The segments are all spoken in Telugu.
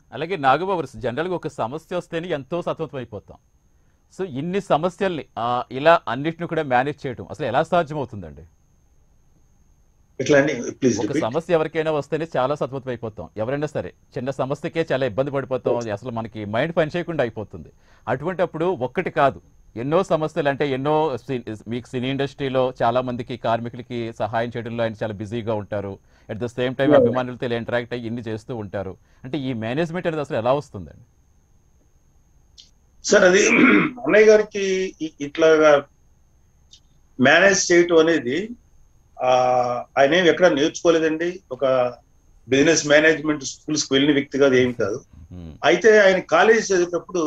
అలాగే నాగబాబు జనరల్గా ఒక సమస్య వస్తేనే ఎంతో సతమతం అయిపోతాం సో ఇన్ని సమస్యల్ని ఆ, ఇలా అన్నిటిని కూడా మేనేజ్ చేయడం అసలు ఎలా సాధ్యమవుతుందండి ఇట్లా అండి ప్లీజ్ ఒక సమస్య ఎవరికైనా వస్తేనే చాలా సతమతం అయిపోతాం ఎవరైనా సరే చిన్న సమస్యకే చాలా ఇబ్బంది పడిపోతాం అసలు మనకి మైండ్ పని చేయకుండా అయిపోతుంది అటువంటి అప్పుడు ఒక్కటి కాదు ఎన్నో సమస్యలు అంటే ఎన్నో సి- మీకు సినీ ఇండస్ట్రీలో చాలా మందికి కార్మికులకి సహాయం చేయడంలో ఆయన చాలా బిజీగా ఉంటారు at the same time Yeah. అభిమానులతో ఇలా ఇంటరాక్ట్ అయ్యి ఇన్ని చేస్తూ ఉంటారు అంటే ఈ మేనేజ్మెంట్ అనేది అసలు ఎలా వస్తుందండి సార్ అది అన్నయ్య గారికి ఇ- ఇట్లాగా మేనేజ్ చేయటం అనేది ఆ ఆయన ఏమి ఎక్కడ నేర్చుకోలేదండి ఒక బిజినెస్ మేనేజ్మెంట్ స్కూల్స్ కి వెళ్ళిన వ్యక్తి కాదు ఏమి కాదు ఉమ్, అయితే ఆయన కాలేజ్ చదివేటప్పుడు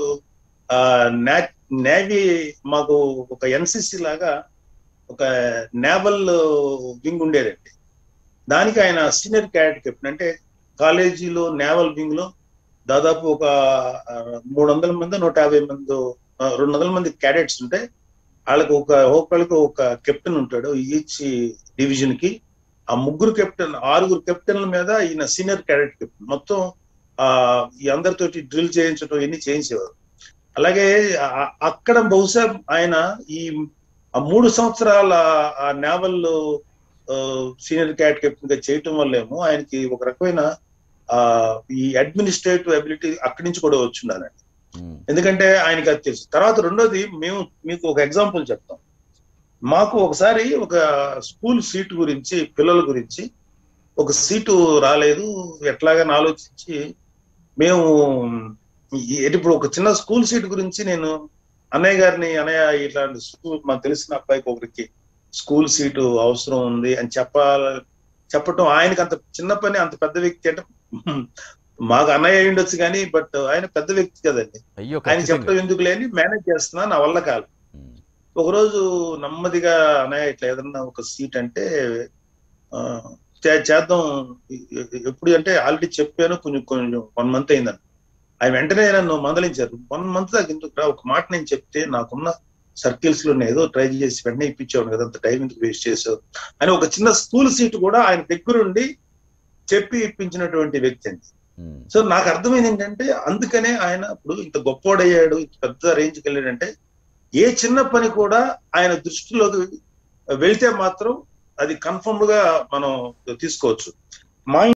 ఆ నా- నేవీ మాకు ఒక ఎన్సిసి లాగా ఒక నేవల్ వింగ్ ఉండేదండి దానికి ఆయన సీనియర్ క్యాడెట్ కెప్టెన్ అంటే కాలేజీలో నేవల్ వింగ్ లో దాదాపు ఒక ఆ, మూడు వందల మంది నూట యాభై మంది ఆ, రెండు వందల మంది క్యాడెట్స్ ఉంటే వాళ్ళకి ఒక ఒక్కళ్ళకి ఒక కెప్టెన్ ఉంటాడు ఈచ్ డివిజన్ కి ఆ ముగ్గురు కెప్టెన్ ఆరుగురు కెప్టెన్ల మీద ఈయన సీనియర్ క్యాడెట్ కెప్టెన్ మొత్తం ఆ ఈ అందరితోటి డ్రిల్ చేయించడం ఇవన్నీ చేయించేవారు అలాగే ఆ- అక్కడ బహుశా ఆయన ఈ ఆ మూడు సంవత్సరాల ఆ నేవల్ సీనియర్ క్యాడెట్ కెప్టెన్ గా చేయటం వల్లేమో ఆయనకి ఒక రకమైన ఆ ఈ అడ్మినిస్ట్రేటివ్ అబిలిటీ అక్కడి నుంచి కూడా వచ్చిండాలండి ఉమ్, ఎందుకంటే ఆయనకి అది తెలుసు తర్వాత రెండోది మేము మీకు ఒక ఎగ్జాంపుల్ చెప్తాం మాకు ఒకసారి ఒక స్కూల్ సీట్ గురించి పిల్లల గురించి ఒక సీటు రాలేదు ఎట్లాగని ఆలోచించి మేము ఈ- ఇప్పుడు ఒక చిన్న స్కూల్ సీట్ గురించి నేను అన్నయ్య గారిని అన్నయ్య ఇట్లాంటి స్కూల్ మాకు తెలిసిన అబ్బాయికి ఒకరికి స్కూల్ సీటు అవసరం ఉంది అని చెప్పాల చెప్పటం ఆయనకి అంత చిన్న పని అంత పెద్ద వ్యక్తి అంటే మాకు అన్నయ్య అయి ఉండొచ్చు కానీ బట్ ఆయన పెద్ద వ్యక్తి కదండి అయ్యో ఆయన ఖచ్చితంగా. చెప్పడం ఎందుకు లేని మేనేజ్ చేస్తున్నా నా వల్ల కాదు ఉమ్, ఒకరోజు నెమ్మదిగా అన్నయ్య ఇట్లా ఏదన్నా ఒక సీట్ అంటే ఆ, చే- చేద్దాం ఎ- ఎ- ఎప్పుడు అంటే ఆల్రెడీ చెప్పాను కొంచెం కొంచెం వన్ మంత్ అయిందని ఆయన వెంటనే నన్ను మందలించారు వన్ మంత్ దాకా ఎందుకు రా ఒక మాట నేను చెప్తే నాకున్న సర్కిల్స్ లో నేను ఏదో ట్రై చేసి వెంటనే ఇప్పించాను కదా అంత టైం ఎందుకు వేస్ట్ చేసావు అని ఒక చిన్న స్కూల్ సీట్ కూడా ఆయన దగ్గరుండి చెప్పి ఇప్పించినటువంటి వ్యక్తి అండి ఉమ్, సో నాకు అర్థమైంది ఏంటంటే అందుకనే ఆయన ఇప్పుడు ఇంత గొప్పోడయ్యాడు ఇంత పెద్ద రేంజ్కి వెళ్ళాడంటే ఏ చిన్న పని కూడా ఆయన దృష్టిలోకి వెళ్తే మాత్రం అది కన్ఫర్మ్ గా మనం తీసుకోవచ్చు మా